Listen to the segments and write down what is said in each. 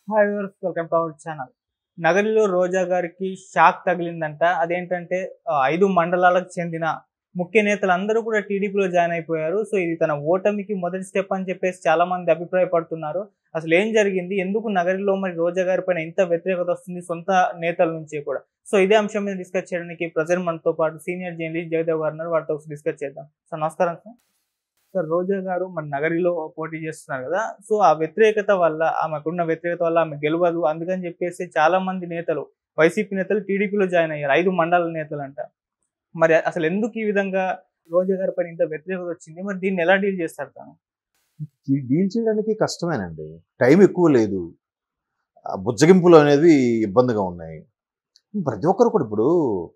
hi viewers welcome to our channel నగరిలో రోజా గారికి shock తగిలిందంట అదేంటంటే ఆ, ఐదు మండలాలకు చెందిన ముఖ్య నేతలందరూ కూడా టీడీపీలో జాయిన్ అయిపోయారు సో ఇది తన ఓటమికి మొదటి స్టెప్ అని చెప్పేసి చాలా మంది అభిప్రాయపడుతున్నారు అసలు ఏం జరిగింది ఎందుకు నగరిలో మరి రోజా గారి పైన ఇంత వ్యతిరేకత వస్తుంది సొంత నేతల నుంచి కూడా సో ఇదే అంశం మీద డిస్కస్ చేయడానికి ప్రజెంట్ మనతో పాటు సీనియర్ జర్నలిస్ట్ జగదేవ్ గారు ఉన్నారు వారితో డిస్కస్ చేద్దాం సార్ నమస్కారం సార్ సార్ రోజా గారు మన నగరిలో పోటీ చేస్తున్నారు కదా సో ఆ వ్యతిరేకత వల్ల ఆమెకున్న వ్యతిరేకత వల్ల ఆమె గెలవదు అందుకని చెప్పేసి చాలా మంది నేతలు వైసీపీ నేతలు టీడీపీలో జాయిన్ అయ్యారు ఐదు మండల నేతలు అంట మరి అసలు ఎందుకు ఈ విధంగా రోజా గారి పైన ఇంత వ్యతిరేకత వచ్చింది మరి దీన్ని ఎలా డీల్ చేస్తారు తాను ఈ డీల్ చేయడానికి కష్టమేనండి టైం ఎక్కువ లేదు ఆ బుజ్జగింపులు అనేవి ఇబ్బందిగా ఉన్నాయి ప్రతి ఒక్కరు కూడా ఇప్పుడు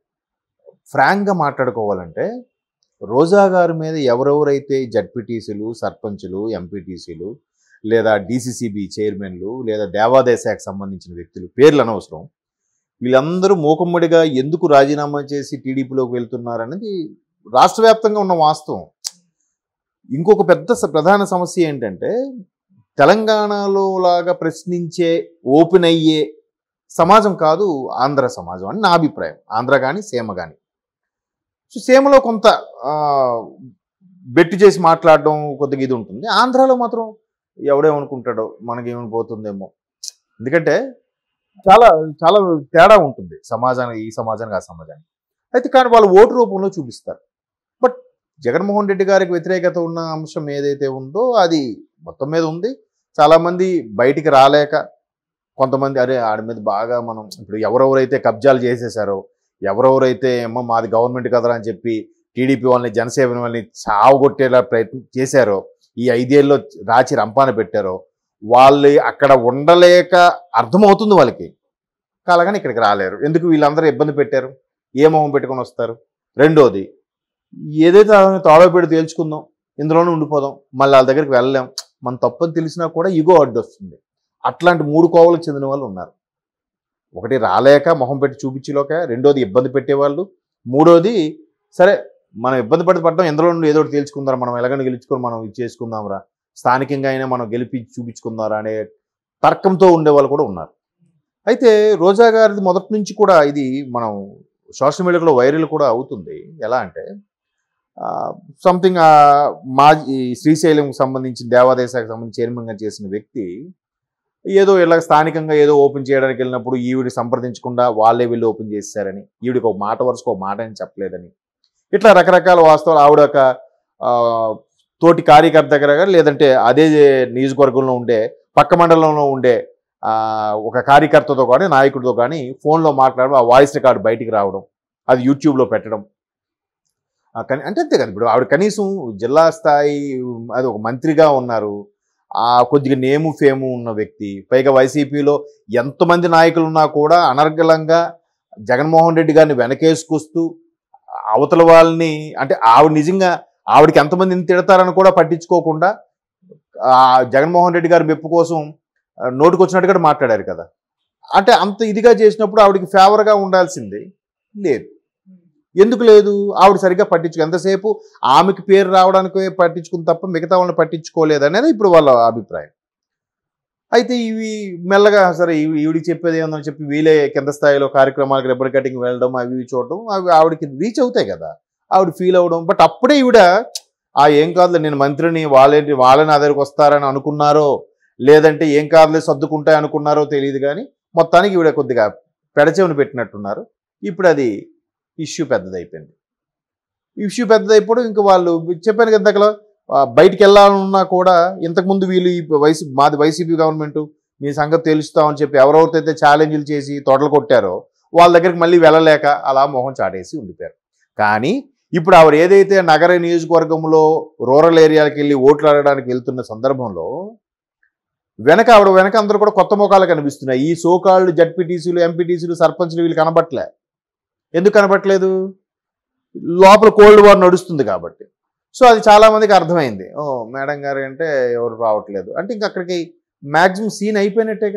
ఫ్రాంక్గా మాట్లాడుకోవాలంటే రోజా గారి మీద ఎవరెవరైతే జడ్పీటీసీలు సర్పంచులు ఎంపీటీసీలు లేదా డీసీసీబీ చైర్మన్లు లేదా దేవాదాయ శాఖకు సంబంధించిన వ్యక్తులు పేర్లు అనవసరం వీళ్ళందరూ మూకమ్మడిగా ఎందుకు రాజీనామా చేసి టీడీపీలోకి వెళ్తున్నారనేది రాష్ట్ర వ్యాప్తంగా ఉన్న వాస్తవం ఇంకొక పెద్ద స- ప్రధాన సమస్య ఏంటంటే తెలంగాణలో లాగా ప్రశ్నించే ఓపెన్ అయ్యే సమాజం కాదు ఆంధ్ర సమాజం అని నా అభిప్రాయం ఆంధ్ర కానీ సీమ కానీ సో సీమలో కొంత ఆ, బెట్టు చేసి మాట్లాడడం కొద్దిగా ఇది ఉంటుంది ఆంధ్రాలో మాత్రం ఎవడేమనుకుంటాడో మనకేమని పోతుందేమో ఎందుకంటే చాలా చాలా తేడా ఉంటుంది సమాజానికి ఈ సమాజానికి ఆ సమాజానికి అయితే కానీ వాళ్ళు ఓటు రూపంలో చూపిస్తారు బట్ జగన్మోహన్ రెడ్డి గారికి వ్యతిరేకత ఉన్న అంశం ఏదైతే ఉందో అది మొత్తం మీద ఉంది చాలామంది బయటికి రాలేక కొంతమంది అరే ఆడి మీద బాగా మనం ఇప్పుడు ఎవరెవరైతే కబ్జాలు చేసేసారో ఎవరెవరైతే ఏమో మాది గవర్నమెంట్ కదరా అని చెప్పి టీడీపీ వాళ్ళని జనసేన వాళ్ళని చావగొట్టేలా ప్రయత్నం చేశారో ఈ ఐదేళ్ళలో రాచి రంపాన పెట్టారో వాళ్ళు అక్కడ ఉండలేక అర్థమవుతుంది వాళ్ళకి కాలగానే ఇక్కడికి రాలేరు ఎందుకు వీళ్ళందరూ ఇబ్బంది పెట్టారు ఏ మొహం పెట్టుకొని వస్తారు రెండోది ఏదైతే తాడో పెడి తేల్చుకుందాం ఇందులోనే ఉండిపోదాం మళ్ళీ వాళ్ళ దగ్గరికి వెళ్ళలేం మన తప్పని తెలిసినా కూడా ఇగో అడ్డు వస్తుంది అట్లాంటి మూడు కోవలకు చెందిన వాళ్ళు ఉన్నారు ఒకటి రాలేక మొహం పెట్టి చూపించలేక రెండోది ఇబ్బంది పెట్టేవాళ్ళు మూడోది సరే మనం ఇబ్బంది పడి పడడం ఎందులో నుండి ఏదో ఒకటి తేల్చుకుందాం మనం ఎలాగైనా గెలుచుకొని మనం ఇది చేసుకుందాంరా స్థానికంగా అయినా మనం గెలిపి చూపించుకుందారా అనే తర్కంతో ఉండేవాళ్ళు కూడా ఉన్నారు అయితే రోజా గారిది మొదటి నుంచి కూడా ఇది మనం సోషల్ మీడియాలో వైరల్ కూడా అవుతుంది ఎలా అంటే సంథింగ్ మాజీ శ్రీశైలం సంబంధించిన దేవాదాయ శాఖకు సంబంధించి చైర్మన్గా చేసిన వ్యక్తి ఏదో ఇలా స్థానికంగా ఏదో ఓపెన్ చేయడానికి వెళ్ళినప్పుడు ఈవిడి సంప్రదించకుండా వాళ్ళే వెళ్ళి ఓపెన్ చేశారని ఈవిడికి ఒక మాట వరుసకు ఒక మాట అని చెప్పలేదని ఇట్లా రకరకాల వాస్తవాలు ఆవిడ ఒక ఆ, తోటి కార్యకర్త దగ్గర కానీ లేదంటే అదే నియోజకవర్గంలో ఉండే పక్క మండలంలో ఉండే ఆ, ఒక కార్యకర్తతో కానీ నాయకుడితో కానీ ఫోన్లో మాట్లాడడం ఆ వాయిస్ రికార్డు బయటికి రావడం అది యూట్యూబ్లో పెట్టడం ఆ, కని అంటే అంతే కదా ఇప్పుడు ఆవిడ కనీసం జిల్లా స్థాయి అది ఒక మంత్రిగా ఉన్నారు ఆ కొద్దిగా నేము ఫేము ఉన్న వ్యక్తి పైగా వైసీపీలో ఎంతమంది నాయకులు ఉన్నా కూడా అనర్గళంగా జగన్మోహన్ రెడ్డి గారిని వెనకేసుకొస్తూ అవతల వాళ్ళని అంటే ఆవిడ నిజంగా ఆవిడకి ఎంతమందిని తిడతారని కూడా పట్టించుకోకుండా ఆ జగన్మోహన్ రెడ్డి గారి మెప్పు కోసం ఆ, నోటికొచ్చినట్టుగా మాట్లాడారు కదా అంటే అంత ఇదిగా చేసినప్పుడు ఆవిడకి ఫేవర్గా ఉండాల్సింది లేదు ఎందుకు లేదు ఆవిడ సరిగ్గా పట్టించుకో ఎంతసేపు ఆమెకి పేరు రావడానికి పట్టించుకుని తప్ప మిగతా వాళ్ళని పట్టించుకోలేదు అనేది ఇప్పుడు వాళ్ళ అభిప్రాయం అయితే ఇవి మెల్లగా సరే ఇవి ఈవిడికి చెప్పేది ఏందని చెప్పి వీలే కింద స్థాయిలో కార్యక్రమాలకు రిబ్బన్ కటింగ్ వెళ్ళడం అవి ఇవి చూడడం అవి ఆవిడకి రీచ్ అవుతాయి కదా ఆవిడ ఫీల్ అవ్వడం బట్ అప్పుడే ఈవిడ ఆ ఏం కాదులే నేను మంత్రిని వాళ్ళేంటి వాళ్ళని నా దగ్గరికి వస్తారని అనుకున్నారో లేదంటే ఏం కాదులే సర్దుకుంటాయి అనుకున్నారో తెలియదు కానీ మొత్తానికి ఈవిడ కొద్దిగా పెడచెవిని పెట్టినట్టున్నారు ఇప్పుడు అది ఇష్యూ పెద్దదైపోయింది ఇష్యూ పెద్దదైపోవడం ఇంకా వాళ్ళు చెప్పాను కదా ఇందాకలా, ఆ, బయటికి వెళ్ళాలన్నా కూడా ఇంతకుముందు వీళ్ళు ఈ వైసీ మాది వైసీపీ గవర్నమెంట్ మీ సంగతి తెలుస్తామని చెప్పి ఎవరెవరితో ఛాలెంజ్లు చేసి తొడలు కొట్టారో వాళ్ళ దగ్గరికి మళ్ళీ వెళ్ళలేక అలా మొహం చాటేసి ఉండిపోయారు కానీ ఇప్పుడు ఆవిడ ఏదైతే నగర నియోజకవర్గంలో రూరల్ ఏరియాకి వెళ్ళి ఓట్లు అడగడానికి వెళ్తున్న సందర్భంలో వెనక ఆవిడ వెనక అందరూ కూడా కొత్త ముఖాలు కనిపిస్తున్నాయి ఈ సోకాళ్ళు జడ్పీటీసీలు ఎంపీటీసీలు సర్పంచ్లు వీళ్ళు కనబట్లే ఎందుకు కనబట్లేదు లోపల కోల్డ్ వార్ నడుస్తుంది కాబట్టి సో అది చాలా మందికి అర్థమైంది ఓ మేడం గారు అంటే ఎవరు రావట్లేదు అంటే ఇంక అక్కడికి మ్యాక్సిమం సీన్ అయిపోయినట్టేగా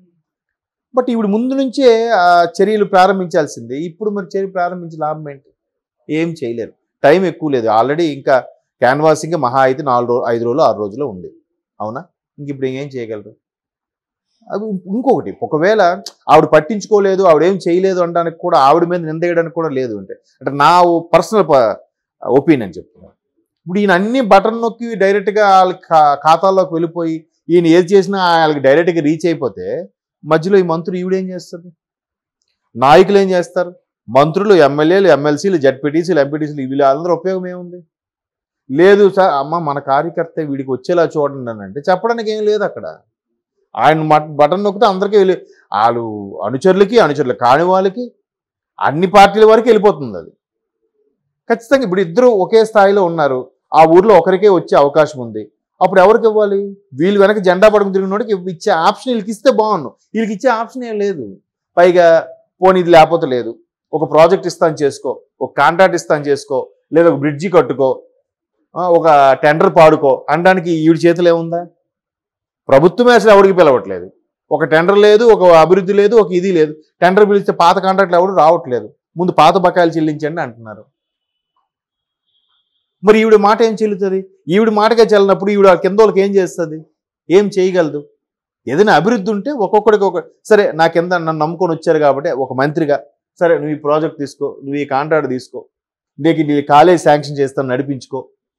బట్ ఇప్పుడు ముందు నుంచే ఆ చర్యలు ప్రారంభించాల్సిందే ఇప్పుడు మరి చర్య ప్రారంభించి లాభం ఏంటి ఏం చేయలేరు టైం ఎక్కువ లేదు ఆల్రెడీ ఇంకా క్యాన్వాసింగ్ మహా అయితే నాలుగు రోజు ఐదు రోజులు ఆరు రోజులు ఉంది అవునా ఇంక ఇప్పుడు ఏం చేయగలరు అది ఇంకొకటి ఒకవేళ ఆవిడ పట్టించుకోలేదు ఆవిడ ఏం చేయలేదు అనడానికి కూడా ఆవిడ మీద నిందేయడానికి కూడా లేదు అంటే అంటే నా పర్సనల్ ఒపీనియన్ చెప్తున్నాను ఇప్పుడు ఈయన అన్ని బటన్ నొక్కి డైరెక్ట్గా వాళ్ళ ఖా- ఖాతాల్లోకి వెళ్ళిపోయి ఈయన ఏది చేసినా వాళ్ళకి డైరెక్ట్గా రీచ్ అయిపోతే మధ్యలో ఈ మంత్రులు ఈవిడేం చేస్తుంది నాయకులు ఏం చేస్తారు మంత్రులు ఎమ్మెల్యేలు ఎమ్మెల్సీలు జడ్పీటీసీలు ఎంపీటీసీలు వీళ్ళు అందరూ ఉపయోగం ఏముంది లేదు సార్ అమ్మ మన కార్యకర్త వీడికి వచ్చేలా చూడండి అని అంటే చెప్పడానికి ఏం లేదు అక్కడ ఆయన మట్- బటన్ నొక్కితే అందరికీ వెళ్ళి వాళ్ళు అనుచరులకి అనుచరులు కాని వాళ్ళకి అన్ని పార్టీల వరకు వెళ్ళిపోతుంది అది ఖచ్చితంగా ఇప్పుడు ఇద్దరు ఒకే స్థాయిలో ఉన్నారు ఆ ఊర్లో ఒకరికే వచ్చే అవకాశం ఉంది అప్పుడు ఎవరికి ఇవ్వాలి వీళ్ళు వెనక జెండా పడుకుని తిరిగినోడికి ఇచ్చే ఆప్షన్ వీళ్ళకి ఇస్తే బాగుండు వీళ్ళకి ఇచ్చే ఆప్షన్ ఏం లేదు పైగా పోనీ ఇది లేకపోతే లేదు ఒక ప్రాజెక్ట్ ఇస్తాను చేసుకో ఒక కాంట్రాక్ట్ ఇస్తాను చేసుకో లేదా ఒక బ్రిడ్జి కట్టుకో ఆ, ఒక టెండర్ పాడుకో అనడానికి ఈవిడ చేతులు ఏముందా ప్రభుత్వమే అసలు ఎవరికి పిలవట్లేదు ఒక టెండర్ లేదు ఒక అభివృద్ధి లేదు ఒక ఇది లేదు టెండర్ పిలిస్తే పాత కాంట్రాక్ట్లు ఎవరు రావట్లేదు ముందు పాత బకాయిలు చెల్లించండి అంటున్నారు మరి ఈవిడ మాట ఏం చెల్లుతుంది ఈవిడ మాటగా చెల్లినప్పుడు ఈవిడ కింద వాళ్ళకి ఏం చేస్తుంది ఏం చేయగలదు ఏదైనా అభివృద్ధి ఉంటే ఒక్కొక్కడికి ఒక సరే నా కింద నన్ను నమ్ముకొని వచ్చారు కాబట్టి ఒక మంత్రిగా సరే నువ్వు ఈ ప్రాజెక్ట్ తీసుకో నువ్వు ఈ కాంట్రాక్ట్ తీసుకో నీకు నీ కాలేజ్ శాంక్షన్ చేస్తాను నడిపించుకో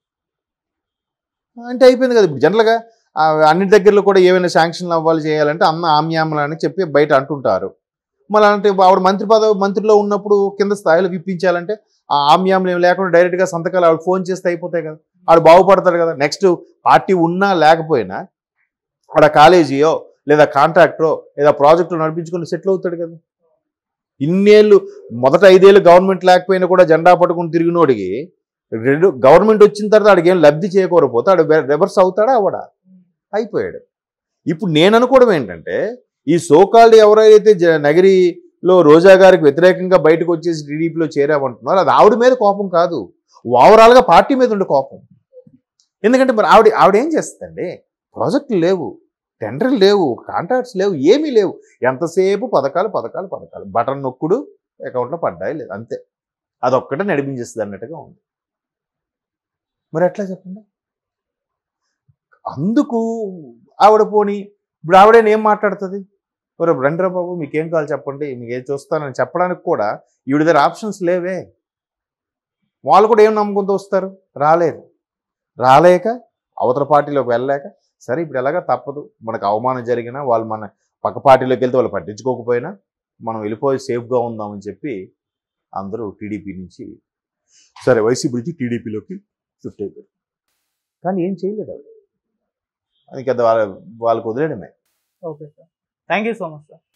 అంటే అయిపోయింది కదా ఇప్పుడు జనరల్గా ఆ అన్ని దగ్గరలో కూడా ఏమైనా శాంక్షన్లు అవ్వాలి చేయాలంటే అన్న ఆమ్యామలు అని చెప్పి బయట అంటుంటారు మళ్ళీ అంటే ఆవిడ మంత్రి పదవి మంత్రిలో ఉన్నప్పుడు కింద స్థాయిలోకి ఇప్పించాలంటే ఆ ఆమ్యాములు ఏమి లేకుండా డైరెక్ట్గా సంతకాలు ఆవిడ ఫోన్ చేస్తే అయిపోతాయి కదా ఆడు బాగుపడతాడు కదా నెక్స్ట్ పార్టీ ఉన్నా లేకపోయినా ఆడ కాలేజీయో లేదా కాంట్రాక్టరో లేదా ప్రాజెక్టు నడిపించుకొని సెటిల్ అవుతాడు కదా ఇన్నేళ్ళు మొదట ఐదేళ్ళు గవర్నమెంట్ లేకపోయినా కూడా జెండా పట్టుకుని తిరిగినోడికి రెండు గవర్నమెంట్ వచ్చిన తర్వాత ఆడికి ఏం లబ్ధి చేయకపోతే ఆడు రివర్స్ అవుతాడా అవడా అయిపోయాడు ఇప్పుడు నేను అనుకోవడం ఏంటంటే ఈ సోకాల్డ్ ఎవరైతే జ- నగిరిలో రోజా గారికి వ్యతిరేకంగా బయటకు వచ్చేసి టీడీపీలో చేరామంటున్నారో అది ఆవిడ మీద కోపం కాదు ఓవరాల్గా పార్టీ మీద ఉండే కోపం ఎందుకంటే మరి ఆవిడ ఆవిడ ఏం చేస్తుందండి ప్రాజెక్టులు లేవు టెండర్లు లేవు కాంట్రాక్ట్స్ లేవు ఏమీ లేవు ఎంతసేపు పథకాలు పథకాలు పథకాలు బటన్ నొక్కుడు అకౌంట్లో పడ్డాయి లేదు అంతే అదొక్కటే నడిపించేస్తుంది అన్నట్టుగా ఉంది మరి ఎట్లా చెప్పండి అందుకు ఆవిడ పోని ఇప్పుడు ఆవిడేం ఏం మాట్లాడుతుంది మరి రండిరా బాబు మీకేం కావాలి చెప్పండి మీకు ఏం చూస్తానని చెప్పడానికి కూడా ఈవిడ దగ్గర ఆప్షన్స్ లేవే వాళ్ళు కూడా ఏం నమ్ముకుంటూ వస్తారు రాలేరు రాలేక అవతల పార్టీలోకి వెళ్ళలేక సరే ఇప్పుడు ఎలాగా తప్పదు మనకు అవమానం జరిగినా వాళ్ళు మన పక్క పార్టీలోకి వెళ్తే వాళ్ళు పట్టించుకోకపోయినా మనం వెళ్ళిపోయి సేఫ్గా ఉందామని చెప్పి అందరూ టీడీపీ నుంచి సరే వైసీపీ నుంచి టీడీపీలోకి షిఫ్ట్ అయిపోయారు కానీ ఏం చేయలేదు ఆవిడ అది కదా వాళ్ళ వాళ్ళకు వదిలేయడమే okay sir thank you so much sir